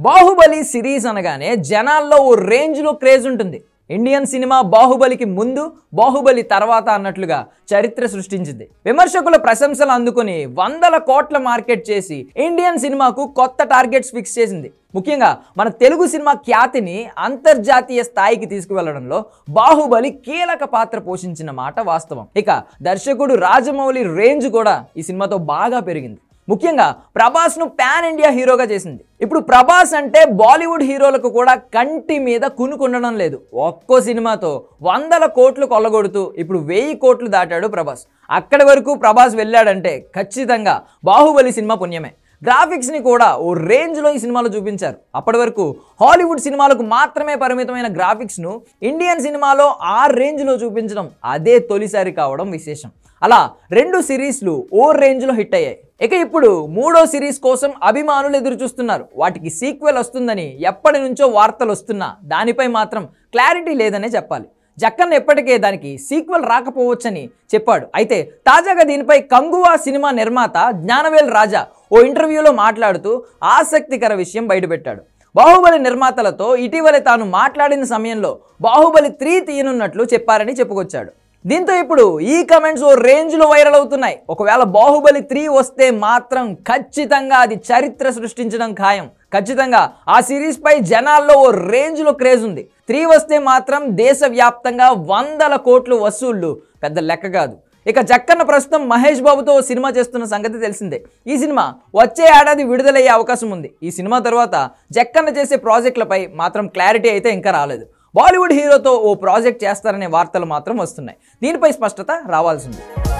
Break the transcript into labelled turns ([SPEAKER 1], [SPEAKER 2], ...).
[SPEAKER 1] Baahubali series అనగానే జనాల్లో ఓ రేంజ్లో క్రేజ్ ఉంటుంది ఇండియన్ సినిమా బాహుబలికి ముందు బాహుబలి తర్వాత అన్నట్లుగా చరిత్ర సృష్టించింది విమర్శకుల ప్రశంసలు అందుకుని వందల కోట్ల మార్కెట్ చేసి ఇండియన్ సినిమాకు కొత్త టార్గెట్స్ ఫిక్స్ చేసింది ముఖ్యంగా మన తెలుగు సినిమా ఖ్యాతిని అంతర్జాతీయ స్థాయికి తీసుకువెళ్లడంలో బాహుబలి కీలక పాత్ర పోషించిన మాట వాస్తవం ఇక దర్శకుడు రాజమౌళి రేంజ్ కూడా ఈ సినిమాతో బాగా పెరిగింది ముఖ్యంగా ప్రభాస్ను పాన్ ఇండియా హీరోగా చేసింది ఇప్పుడు ప్రభాస్ అంటే బాలీవుడ్ హీరోలకు కూడా కంటి మీద కునుకుండడం లేదు ఒక్కో సినిమాతో వందల కోట్లు కొల్లగొడుతూ ఇప్పుడు వెయ్యి కోట్లు దాటాడు ప్రభాస్ అక్కడి వరకు ప్రభాస్ వెళ్ళాడంటే ఖచ్చితంగా బాహుబలి సినిమా పుణ్యమే గ్రాఫిక్స్ని కూడా ఓ రేంజ్లో ఈ సినిమాలో చూపించారు అప్పటి వరకు హాలీవుడ్ సినిమాలకు మాత్రమే పరిమితమైన గ్రాఫిక్స్ను ఇండియన్ సినిమాలో ఆ రేంజ్లో చూపించడం అదే తొలిసారి కావడం విశేషం అలా రెండు సిరీస్లు ఓ రేంజ్లో హిట్ అయ్యాయి ఇక ఇప్పుడు మూడో సిరీస్ కోసం అభిమానులు ఎదురు చూస్తున్నారు వాటికి సీక్వెల్ వస్తుందని ఎప్పటి నుంచో వార్తలు వస్తున్నా దానిపై మాత్రం క్లారిటీ లేదనే చెప్పాలి జక్కన్ ఎప్పటికే దానికి సీక్వెల్ రాకపోవచ్చని చెప్పాడు అయితే తాజాగా దీనిపై కంగువా సినిమా నిర్మాత జ్ఞానవేల్ రాజా ఓ ఇంటర్వ్యూలో మాట్లాడుతూ ఆసక్తికర విషయం బయటపెట్టాడు బాహుబలి నిర్మాతలతో ఇటీవలే తాను మాట్లాడిన సమయంలో బాహుబలి త్రీ తీయనున్నట్లు చెప్పారని చెప్పుకొచ్చాడు దీంతో ఇప్పుడు ఈ కమెంట్స్ ఓ రేంజ్లో వైరల్ అవుతున్నాయి ఒకవేళ బాహుబలి త్రీ వస్తే మాత్రం ఖచ్చితంగా అది చరిత్ర సృష్టించడం ఖాయం ఖచ్చితంగా ఆ సిరీస్ పై జనాల్లో ఓ రేంజ్లో క్రేజ్ ఉంది త్రీ వస్తే మాత్రం దేశవ్యాప్తంగా వందల కోట్లు వసూళ్లు పెద్ద లెక్క కాదు ఇక జక్కన్న ప్రస్తుతం మహేష్ బాబుతో ఓ సినిమా చేస్తున్న సంగతి తెలిసిందే ఈ సినిమా వచ్చే ఏడాది విడుదలయ్యే అవకాశం ఉంది ఈ సినిమా తర్వాత జక్కన్న చేసే ప్రాజెక్టులపై మాత్రం క్లారిటీ అయితే ఇంకా రాలేదు బాలీవుడ్ హీరోతో ఓ ప్రాజెక్ట్ చేస్తారనే వార్తలు మాత్రం వస్తున్నాయి దీనిపై స్పష్టత రావాల్సింది